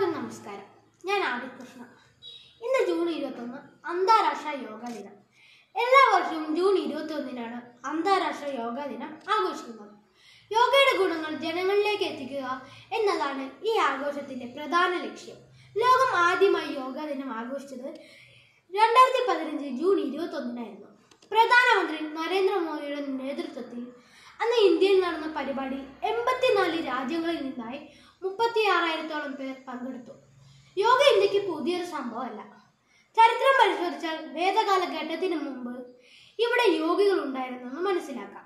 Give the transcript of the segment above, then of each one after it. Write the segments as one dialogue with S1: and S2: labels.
S1: എല്ലാവർക്കും നമസ്കാരം ഞാൻ ആദികൃഷ്ണ ഇന്ന് ജൂൺ ഇരുപത്തൊന്ന് അന്താരാഷ്ട്ര യോഗ ദിനം എല്ലാ വർഷവും ജൂൺ ഇരുപത്തൊന്നിനാണ് അന്താരാഷ്ട്ര യോഗ ദിനം ആഘോഷിക്കുന്നത് യോഗയുടെ ഗുണങ്ങൾ ജനങ്ങളിലേക്ക് എത്തിക്കുക എന്നതാണ് ഈ ആഘോഷത്തിന്റെ പ്രധാന ലക്ഷ്യം ലോകം ആദ്യമായി യോഗ ദിനം ആഘോഷിച്ചത് രണ്ടായിരത്തി പതിനഞ്ച് ജൂൺ ഇരുപത്തൊന്നിനായിരുന്നു പ്രധാനമന്ത്രി നരേന്ദ്രമോദിയുടെ നേതൃത്വത്തിൽ അന്ന് ഇന്ത്യയിൽ നടന്ന പരിപാടി എൺപത്തിനാല് രാജ്യങ്ങളിൽ നിന്നായി മുപ്പത്തി ആറായിരത്തോളം പേർ പങ്കെടുത്തു യോഗ ഇന്ത്യക്ക് പുതിയൊരു സംഭവമല്ല ചരിത്രം പരിശോധിച്ചാൽ വേദകാലഘട്ടത്തിന് മുമ്പ് ഇവിടെ യോഗികൾ ഉണ്ടായിരുന്നെന്ന് മനസ്സിലാക്കാം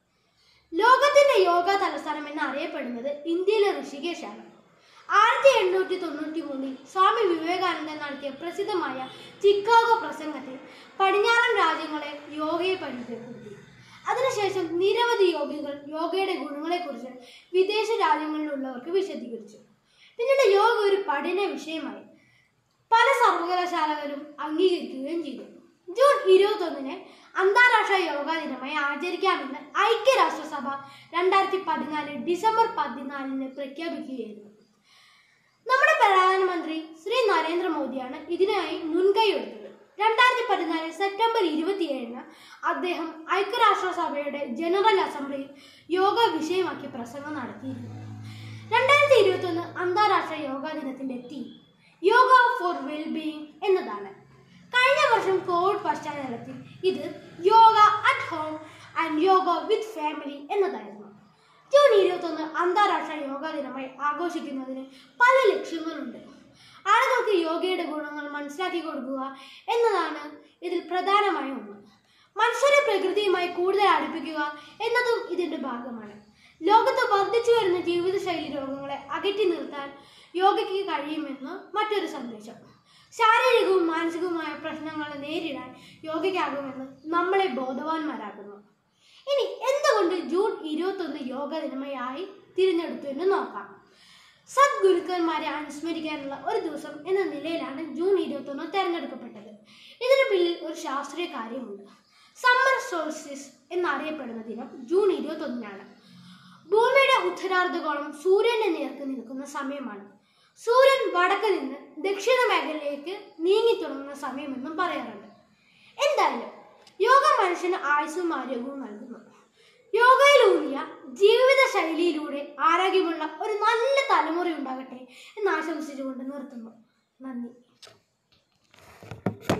S1: ലോകത്തിന്റെ യോഗ തലസ്ഥാനം എന്ന് അറിയപ്പെടുന്നത് ഇന്ത്യയിലെ ഋഷികേശാണ് ആയിരത്തി എണ്ണൂറ്റി തൊണ്ണൂറ്റി മൂന്നിൽ സ്വാമി വിവേകാനന്ദൻ നടത്തിയ പ്രസിദ്ധമായ ചിക്കാഗോ പ്രസംഗത്തിൽ പടിഞ്ഞാറൻ രാജ്യങ്ങളെ യോഗയെ പരിചയപ്പെടുത്തി അതിനുശേഷം നിരവധി യോഗികൾ യോഗയുടെ ഗുണങ്ങളെക്കുറിച്ച് വിദേശ രാജ്യങ്ങളിലുള്ളവർക്ക് വിശദീകരിച്ചു പിന്നീട് യോഗ ഒരു പഠന വിഷയമായി പല സർവകലാശാലകളും അംഗീകരിക്കുകയും ചെയ്തു ജൂൺ ഇരുപത്തൊന്നിന് അന്താരാഷ്ട്ര യോഗാ ദിനമായി ആചരിക്കാമെന്ന് ഐക്യരാഷ്ട്രസഭ രണ്ടായിരത്തി പതിനാല് ഡിസംബർ പതിനാലിന് പ്രഖ്യാപിക്കുകയായിരുന്നു നമ്മുടെ പ്രധാനമന്ത്രി ശ്രീ നരേന്ദ്രമോദിയാണ് ഇതിനായി മുൻകൈ എടുത്തത് രണ്ടായിരത്തി പതിനാല് സെപ്റ്റംബർ ഇരുപത്തിയേഴിന് അദ്ദേഹം ഐക്യരാഷ്ട്രസഭയുടെ ജനറൽ അസംബ്ലിയിൽ യോഗ വിഷയമാക്കി പ്രസംഗം നടത്തിയിരുന്നു രണ്ടായിരത്തി ഇരുപത്തൊന്ന് അന്താരാഷ്ട്ര യോഗാ ദിനത്തിന്റെ തീം യോഗ ഫോർ വെൽബീയിങ് എന്നതാണ് കഴിഞ്ഞ വർഷം കോവിഡ് പശ്ചാത്തലത്തിൽ ഇത് yoga at home and yoga with family എന്നതായിരുന്നു ജൂൺ ഇരുപത്തൊന്ന് അന്താരാഷ്ട്ര യോഗാ ദിനമായി ആഘോഷിക്കുന്നതിന് പല ലക്ഷ്യങ്ങളുണ്ട് ആളുകൾക്ക് യോഗയുടെ ഗുണങ്ങൾ മനസ്സിലാക്കി കൊടുക്കുക എന്നതാണ് ഇതിൽ പ്രധാനമായ ഒന്ന് മനുഷ്യരെ പ്രകൃതിയുമായി കൂടുതൽ അടുപ്പിക്കുക എന്നതും ഇതിന്റെ ഭാഗമാണ് ലോകത്ത് വർദ്ധിച്ചു വരുന്ന ജീവിതശൈലി രോഗങ്ങളെ അകറ്റി നിർത്താൻ യോഗയ്ക്ക് കഴിയുമെന്ന് മറ്റൊരു സന്ദേശം ശാരീരികവും മാനസികവുമായ പ്രശ്നങ്ങളെ നേരിടാൻ യോഗയ്ക്കാകുമെന്ന് നമ്മളെ ബോധവാന്മാരാക്കുന്നു ഇനി എന്തുകൊണ്ട് ജൂൺ ഇരുപത്തൊന്ന് യോഗ ദിനമായി തിരഞ്ഞെടുത്തു എന്ന് നോക്കാം സദ്ഗുരുക്കന്മാരെ അനുസ്മരിക്കാനുള്ള ഒരു ദിവസം എന്ന നിലയിലാണ് ജൂൺ ഇരുപത്തൊന്ന് തെരഞ്ഞെടുക്കപ്പെട്ടത് ഇതിന് പിന്നിൽ ഒരു ശാസ്ത്രീയ കാര്യമുണ്ട് സമ്മർ സോൾസ്റ്റിസ് എന്നറിയപ്പെടുന്ന ദിനം ജൂൺ ഇരുപത്തൊന്നിനാണ് ഭൂമിയുടെ ഉത്തരാർദ്ധഗോളം സൂര്യന്റെ നേർക്ക് നിൽക്കുന്ന സമയമാണ് സൂര്യൻ വടക്ക് നിന്ന് ദക്ഷിണ മേഖലയിലേക്ക് നീങ്ങി തുടങ്ങുന്ന സമയമെന്നും പറയാറുണ്ട് എന്തായാലും യോഗ മനുഷ്യന് ആയുസ്സും ആരോഗ്യവും നൽകുന്നു യോഗയിലൂന്നിയ ജീവിത ശൈലിയിലൂടെ ആരോഗ്യമുള്ള ഒരു നല്ല തലമുറ ഉണ്ടാകട്ടെ എന്ന് ആശംസിച്ചുകൊണ്ട് നിർത്തുന്നു നന്ദി